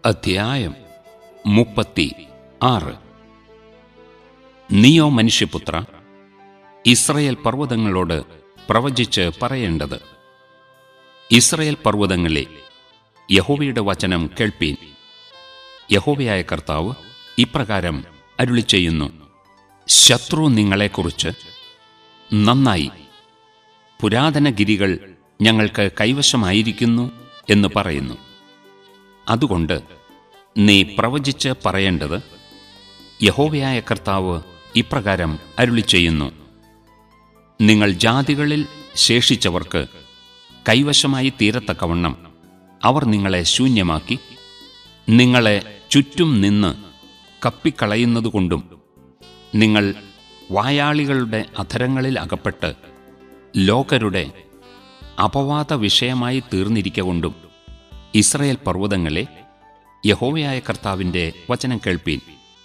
അധ്യായം മുപ്പത്തി ആറ് നീയോ മനുഷ്യപുത്ര ഇസ്രയേൽ പർവ്വതങ്ങളോട് പ്രവചിച്ച് പറയേണ്ടത് ഇസ്രയേൽ പർവ്വതങ്ങളെ യഹോവയുടെ വചനം കേൾപ്പീൻ യഹോവയായ കർത്താവ് ഇപ്രകാരം അരുളി ചെയ്യുന്നു ശത്രു നിങ്ങളെക്കുറിച്ച് നന്നായി പുരാതന ഗിരികൾ ഞങ്ങൾക്ക് കൈവശമായിരിക്കുന്നു എന്ന് പറയുന്നു അതുകൊണ്ട് നീ പ്രവചിച്ച് പറയേണ്ടത് യഹോവയായ കർത്താവ് ഇപ്രകാരം അരുളി ചെയ്യുന്നു നിങ്ങൾ ജാതികളിൽ ശേഷിച്ചവർക്ക് കൈവശമായി തീരത്തക്കവണ്ണം അവർ നിങ്ങളെ ശൂന്യമാക്കി നിങ്ങളെ ചുറ്റും നിന്ന് കപ്പിക്കളയുന്നതുകൊണ്ടും നിങ്ങൾ വായാളികളുടെ അധരങ്ങളിൽ അകപ്പെട്ട് ലോകരുടെ അപവാദ വിഷയമായി തീർന്നിരിക്കൊണ്ടും ഇസ്രയേൽ പർവ്വതങ്ങളെ യഹോവയായ കർത്താവിൻ്റെ വചനം കേൾപ്പീൻ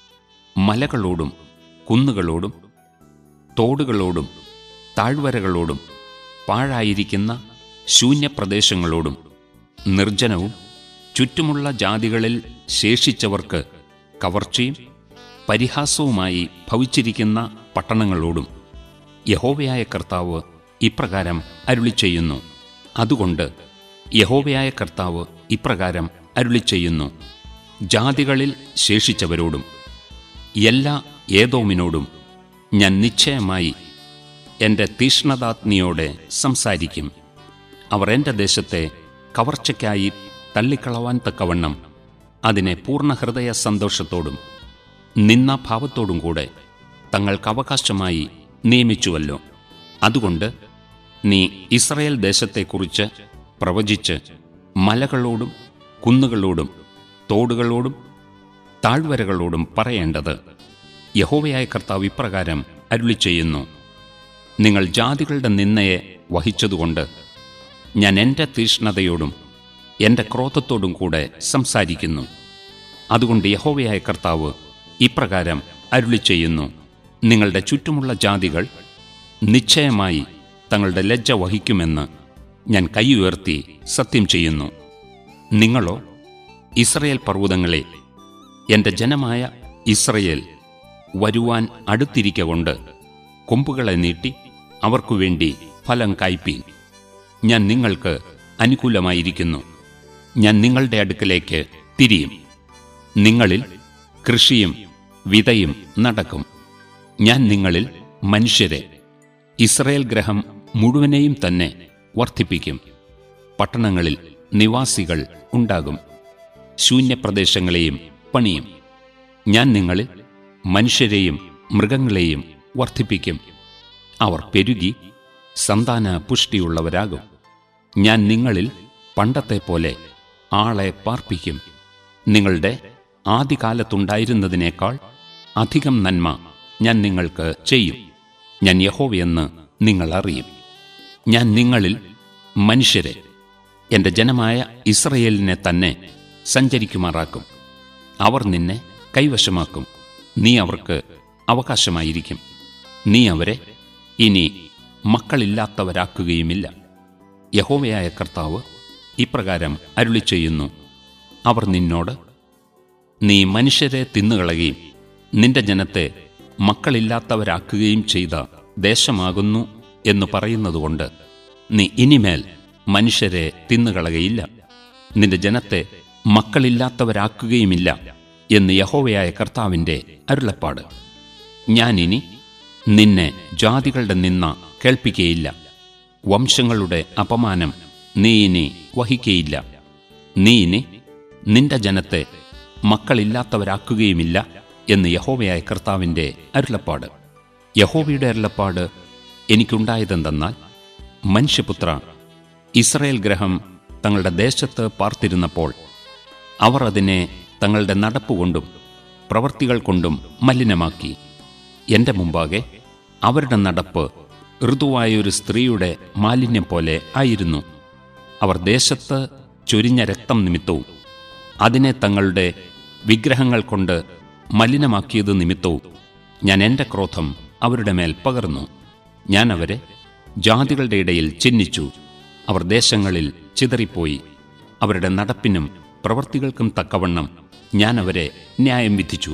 മലകളോടും കുന്നുകളോടും തോടുകളോടും താഴ്വരകളോടും പാഴായിരിക്കുന്ന ശൂന്യപ്രദേശങ്ങളോടും നിർജ്ജനവും ചുറ്റുമുള്ള ജാതികളിൽ ശേഷിച്ചവർക്ക് കവർച്ചയും പരിഹാസവുമായി ഭവിച്ചിരിക്കുന്ന പട്ടണങ്ങളോടും യഹോവയായ കർത്താവ് ഇപ്രകാരം അരുളി ചെയ്യുന്നു അതുകൊണ്ട് യഹോവയായ കർത്താവ് ഇപ്രകാരം അരുളി ചെയ്യുന്നു ജാതികളിൽ ശേഷിച്ചവരോടും എല്ലാ ഏതോമിനോടും ഞാൻ നിശ്ചയമായി എൻ്റെ തീഷ്ണതാഗ്നിയോടെ സംസാരിക്കും അവർ എൻ്റെ ദേശത്തെ കവർച്ചയ്ക്കായി തള്ളിക്കളവാൻ തക്കവണ്ണം അതിനെ പൂർണ്ണ ഹൃദയ സന്തോഷത്തോടും നിന്നാഭാവത്തോടും കൂടെ തങ്ങൾക്ക് അവകാശമായി നിയമിച്ചുവല്ലോ അതുകൊണ്ട് നീ ഇസ്രയേൽ ദേശത്തെക്കുറിച്ച് പ്രവചിച്ച് മലകളോടും കുന്നുകളോടും തോടുകളോടും താഴ്വരകളോടും പറയേണ്ടത് യഹോവയായ കർത്താവ് ഇപ്രകാരം അരുളി ചെയ്യുന്നു നിങ്ങൾ ജാതികളുടെ നിന്നയെ വഹിച്ചതുകൊണ്ട് ഞാൻ എൻ്റെ തീഷ്ണതയോടും എൻ്റെ ക്രോധത്തോടും കൂടെ സംസാരിക്കുന്നു അതുകൊണ്ട് യഹോവയായ കർത്താവ് ഇപ്രകാരം അരുളി ചെയ്യുന്നു നിങ്ങളുടെ ചുറ്റുമുള്ള ജാതികൾ നിശ്ചയമായി തങ്ങളുടെ ലജ്ജ വഹിക്കുമെന്ന് ഞാൻ കൈ ഉയർത്തി സത്യം ചെയ്യുന്നു നിങ്ങളോ ഇസ്രയേൽ പർവ്വതങ്ങളെ എൻ്റെ ജനമായ ഇസ്രയേൽ വരുവാൻ അടുത്തിരിക്കൊണ്ട് കൊമ്പുകളെ നീട്ടി അവർക്കു വേണ്ടി ഫലം കായ്പീൻ ഞാൻ നിങ്ങൾക്ക് അനുകൂലമായിരിക്കുന്നു ഞാൻ നിങ്ങളുടെ അടുക്കലേക്ക് തിരിയും നിങ്ങളിൽ കൃഷിയും വിതയും നടക്കും ഞാൻ നിങ്ങളിൽ മനുഷ്യരെ ഇസ്രയേൽ ഗ്രഹം മുഴുവനെയും തന്നെ വർദ്ധിപ്പിക്കും പട്ടണങ്ങളിൽ നിവാസികൾ ഉണ്ടാകും ശൂന്യപ്രദേശങ്ങളെയും പണിയും ഞാൻ നിങ്ങളിൽ മനുഷ്യരെയും മൃഗങ്ങളെയും വർദ്ധിപ്പിക്കും അവർ പെരുകി സന്താന പുഷ്ടിയുള്ളവരാകും ഞാൻ നിങ്ങളിൽ പണ്ടത്തെ പോലെ ആളെ പാർപ്പിക്കും നിങ്ങളുടെ ആദ്യകാലത്തുണ്ടായിരുന്നതിനേക്കാൾ അധികം നന്മ ഞാൻ നിങ്ങൾക്ക് ചെയ്യും ഞാൻ യഹോവയെന്ന് നിങ്ങൾ അറിയും ഞാൻ നിങ്ങളിൽ മനുഷ്യരെ എൻ്റെ ജനമായ ഇസ്രയേലിനെ തന്നെ സഞ്ചരിക്കുമാറാക്കും അവർ നിന്നെ കൈവശമാക്കും നീ അവർക്ക് അവകാശമായിരിക്കും നീ അവരെ ഇനി മക്കളില്ലാത്തവരാക്കുകയുമില്ല യഹോവയായ കർത്താവ് ഇപ്രകാരം അരുളി ചെയ്യുന്നു അവർ നിന്നോട് നീ മനുഷ്യരെ തിന്നുകളയുകയും നിന്റെ ജനത്തെ മക്കളില്ലാത്തവരാക്കുകയും ചെയ്ത ദേശമാകുന്നു എന്ന് പറയുന്നതുകൊണ്ട് നീ ഇനിമേൽ മനുഷ്യരെ തിന്നുകളകയില്ല നിന്റെ ജനത്തെ മക്കളില്ലാത്തവരാക്കുകയുമില്ല എന്ന് യഹോവയായ കർത്താവിൻ്റെ അരുളപ്പാട് ഞാനിനി നിന്നെ ജാതികളുടെ നിന്ന കേൾപ്പിക്കയില്ല വംശങ്ങളുടെ അപമാനം നീ ഇനി വഹിക്കയില്ല നീ ഇനി നിന്റെ ജനത്തെ മക്കളില്ലാത്തവരാക്കുകയുമില്ല എന്ന് യഹോവയായ കർത്താവിൻ്റെ അരുളപ്പാട് യഹോവയുടെ അരുളപ്പാട് എനിക്കുണ്ടായതെന്തെന്നാൽ മനുഷ്യപുത്ര ഇസ്രയേൽ ഗ്രഹം തങ്ങളുടെ ദേശത്ത് പാർത്തിരുന്നപ്പോൾ അവർ അതിനെ തങ്ങളുടെ നടപ്പുകൊണ്ടും പ്രവൃത്തികൾ കൊണ്ടും മലിനമാക്കി എൻ്റെ മുമ്പാകെ അവരുടെ നടപ്പ് ഋതുവായൊരു സ്ത്രീയുടെ മാലിന്യം പോലെ ആയിരുന്നു അവർ ദേശത്ത് ചൊരിഞ്ഞ രക്തം നിമിത്തവും അതിനെ തങ്ങളുടെ വിഗ്രഹങ്ങൾ കൊണ്ട് മലിനമാക്കിയത് നിമിത്തവും ഞാൻ എൻ്റെ ക്രോധം അവരുടെ മേൽ പകർന്നു ഞാൻ അവരെ ജാതികളുടെ ഇടയിൽ ചിഹ്നിച്ചു അവർ ദേശങ്ങളിൽ ചിതറിപ്പോയി അവരുടെ നടപ്പിനും പ്രവൃത്തികൾക്കും തക്കവണ്ണം ഞാൻ അവരെ ന്യായം വിധിച്ചു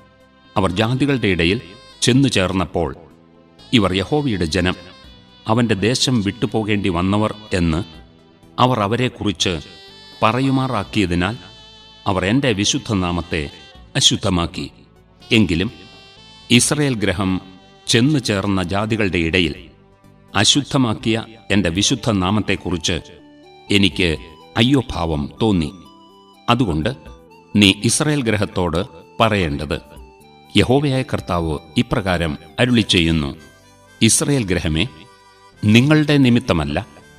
അവർ ജാതികളുടെ ഇടയിൽ ചെന്നു ചേർന്നപ്പോൾ ഇവർ യഹോവയുടെ ജനം അവന്റെ ദേശം വിട്ടുപോകേണ്ടി വന്നവർ എന്ന് അവർ അവരെക്കുറിച്ച് പറയുമാറാക്കിയതിനാൽ അവർ എൻ്റെ വിശുദ്ധനാമത്തെ അശുദ്ധമാക്കി എങ്കിലും ഇസ്രയേൽ ഗ്രഹം ചെന്നു ചേർന്ന ജാതികളുടെ ഇടയിൽ അശുദ്ധമാക്കിയ എൻ്റെ വിശുദ്ധ നാമത്തെക്കുറിച്ച് എനിക്ക് അയ്യോ ഭാവം തോന്നി അതുകൊണ്ട് നീ ഇസ്രയേൽ ഗ്രഹത്തോട് പറയേണ്ടത് യഹോവയായ കർത്താവ് ഇപ്രകാരം അരുളി ചെയ്യുന്നു ഇസ്രയേൽ ഗ്രഹമേ നിങ്ങളുടെ നിമിത്തമല്ല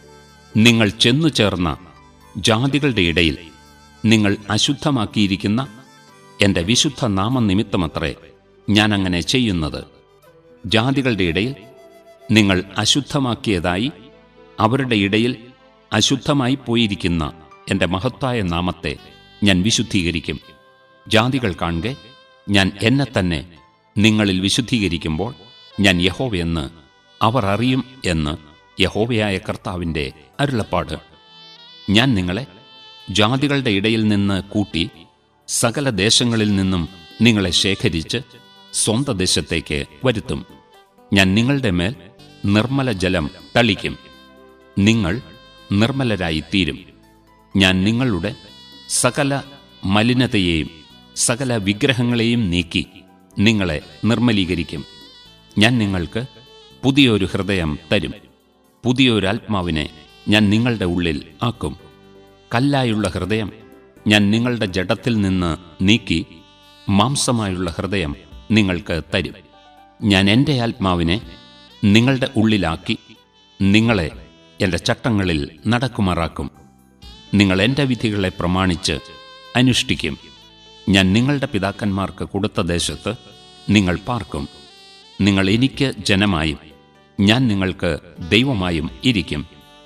നിങ്ങൾ ചെന്നു ചേർന്ന ജാതികളുടെ ഇടയിൽ നിങ്ങൾ അശുദ്ധമാക്കിയിരിക്കുന്ന എൻ്റെ വിശുദ്ധ നാമനിമിത്തമത്രേ ഞാൻ അങ്ങനെ ചെയ്യുന്നത് ജാതികളുടെ ഇടയിൽ നിങ്ങൾ അശുദ്ധമാക്കിയതായി അവരുടെ ഇടയിൽ അശുദ്ധമായി പോയിരിക്കുന്ന എൻ്റെ മഹത്തായ നാമത്തെ ഞാൻ വിശുദ്ധീകരിക്കും ജാതികൾ കാണുക ഞാൻ എന്നെ തന്നെ നിങ്ങളിൽ വിശുദ്ധീകരിക്കുമ്പോൾ ഞാൻ യഹോവയെന്ന് അവർ അറിയും എന്ന് യഹോവയായ കർത്താവിൻ്റെ അരുളപ്പാട് ഞാൻ നിങ്ങളെ ജാതികളുടെ ഇടയിൽ നിന്ന് കൂട്ടി സകല ദേശങ്ങളിൽ നിന്നും നിങ്ങളെ ശേഖരിച്ച് സ്വന്ത ദേശത്തേക്ക് വരുത്തും ഞാൻ നിങ്ങളുടെ മേൽ നിർമ്മല ജലം തളിക്കും നിങ്ങൾ നിർമ്മലരായിത്തീരും ഞാൻ നിങ്ങളുടെ സകല മലിനതയെയും സകല വിഗ്രഹങ്ങളെയും നീക്കി നിങ്ങളെ നിർമ്മലീകരിക്കും ഞാൻ നിങ്ങൾക്ക് പുതിയൊരു ഹൃദയം തരും പുതിയൊരു ആത്മാവിനെ ഞാൻ നിങ്ങളുടെ ഉള്ളിൽ ആക്കും കല്ലായുള്ള ഹൃദയം ഞാൻ നിങ്ങളുടെ ജഡത്തിൽ നിന്ന് നീക്കി മാംസമായുള്ള ഹൃദയം നിങ്ങൾക്ക് തരും ഞാൻ എൻ്റെ ആത്മാവിനെ നിങ്ങളുടെ ഉള്ളിലാക്കി നിങ്ങളെ എൻ്റെ ചട്ടങ്ങളിൽ നടക്കുമാറാക്കും നിങ്ങൾ എൻ്റെ വിധികളെ പ്രമാണിച്ച് അനുഷ്ഠിക്കും ഞാൻ നിങ്ങളുടെ പിതാക്കന്മാർക്ക് കൊടുത്ത ദേശത്ത് നിങ്ങൾ പാർക്കും നിങ്ങൾ എനിക്ക് ജനമായും ഞാൻ നിങ്ങൾക്ക് ദൈവമായും ഇരിക്കും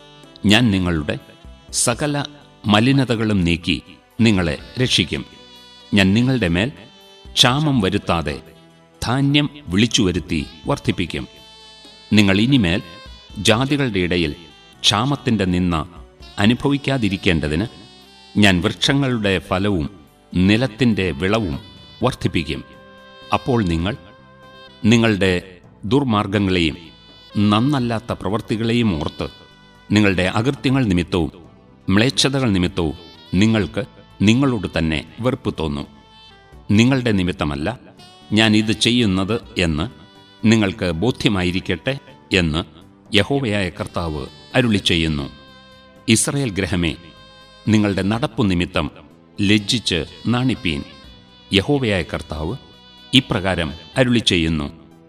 ഞാൻ നിങ്ങളുടെ സകല മലിനതകളും നീക്കി നിങ്ങളെ രക്ഷിക്കും ഞാൻ നിങ്ങളുടെ മേൽ ക്ഷാമം വരുത്താതെ ധാന്യം വിളിച്ചു വരുത്തി വർദ്ധിപ്പിക്കും നിങ്ങൾ ഇനിമേൽ ജാതികളുടെ ഇടയിൽ ക്ഷാമത്തിൻ്റെ നിന്ന അനുഭവിക്കാതിരിക്കേണ്ടതിന് ഞാൻ വൃക്ഷങ്ങളുടെ ഫലവും നിലത്തിൻ്റെ വിളവും വർദ്ധിപ്പിക്കും അപ്പോൾ നിങ്ങൾ നിങ്ങളുടെ ദുർമാർഗങ്ങളെയും നന്നല്ലാത്ത പ്രവൃത്തികളെയും ഓർത്ത് നിങ്ങളുടെ അകൃത്യങ്ങൾ നിമിത്തവും മ്ലേച്ഛതകൾ നിമിത്തവും നിങ്ങൾക്ക് നിങ്ങളോട് തന്നെ വെറുപ്പ് തോന്നും നിങ്ങളുടെ നിമിത്തമല്ല ഞാൻ ഇത് ചെയ്യുന്നത് എന്ന് നിങ്ങൾക്ക് ബോധ്യമായിരിക്കട്ടെ എന്ന് യഹോവയായ കർത്താവ് അരുളി ചെയ്യുന്നു ഇസ്രയേൽ ഗ്രഹമേ നിങ്ങളുടെ നടപ്പു നിമിത്തം ലജ്ജിച്ച് നാണിപ്പീൻ യഹോവയായ കർത്താവ് ഇപ്രകാരം അരുളി ചെയ്യുന്നു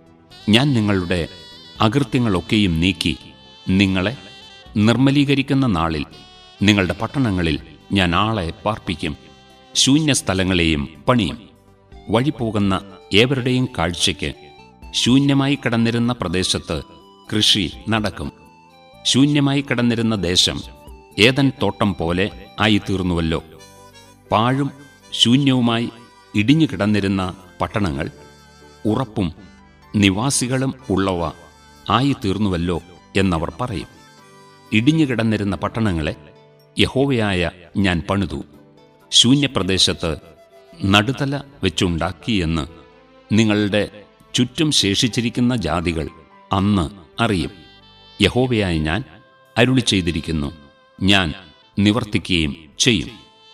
ഞാൻ നിങ്ങളുടെ അകൃത്യങ്ങളൊക്കെയും നീക്കി നിങ്ങളെ നിർമ്മലീകരിക്കുന്ന നാളിൽ നിങ്ങളുടെ പട്ടണങ്ങളിൽ ഞാൻ ആളെ പാർപ്പിക്കും ശൂന്യസ്ഥലങ്ങളെയും പണിയും വഴിപോകുന്ന ഏവരുടെയും കാഴ്ചയ്ക്ക് ശൂന്യമായി കിടന്നിരുന്ന പ്രദേശത്ത് കൃഷി നടക്കും ശൂന്യമായി കിടന്നിരുന്ന ദേശം ഏതൻ തോട്ടം പോലെ ആയിത്തീർന്നുവല്ലോ പാഴും ശൂന്യവുമായി ഇടിഞ്ഞു കിടന്നിരുന്ന പട്ടണങ്ങൾ ഉറപ്പും നിവാസികളും ഉള്ളവ ആയിത്തീർന്നുവല്ലോ എന്നവർ പറയും ഇടിഞ്ഞു കിടന്നിരുന്ന പട്ടണങ്ങളെ യഹോവയായ ഞാൻ പണിതു ശൂന്യപ്രദേശത്ത് നടുതല വെച്ചുണ്ടാക്കിയെന്ന് നിങ്ങളുടെ ചുറ്റും ശേഷിച്ചിരിക്കുന്ന ജാതികൾ അന്ന് അറിയും യഹോവയായ ഞാൻ അരുളി ചെയ്തിരിക്കുന്നു ഞാൻ നിവർത്തിക്കുകയും ചെയ്യും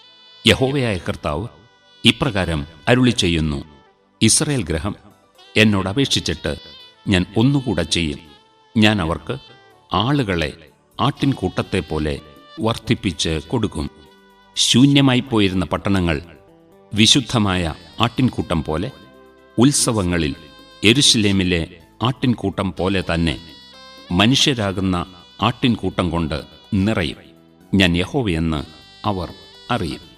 യഹോവയായ കർത്താവ് ഇപ്രകാരം അരുളി ചെയ്യുന്നു ഇസ്രയേൽ ഗ്രഹം എന്നോട് അപേക്ഷിച്ചിട്ട് ഞാൻ ഒന്നുകൂടെ ചെയ്യും ഞാൻ അവർക്ക് ആളുകളെ ആട്ടിൻകൂട്ടത്തെ പോലെ വർദ്ധിപ്പിച്ച് കൊടുക്കും ശൂന്യമായി പോയിരുന്ന പട്ടണങ്ങൾ വിശുദ്ധമായ ആട്ടിൻകൂട്ടം പോലെ ഉത്സവങ്ങളിൽ എരുശലേമിലെ ആട്ടിൻകൂട്ടം പോലെ തന്നെ മനുഷ്യരാകുന്ന ആട്ടിൻകൂട്ടം കൊണ്ട് നിറയും ഞാൻ യഹോവയെന്ന് അവർ അറിയും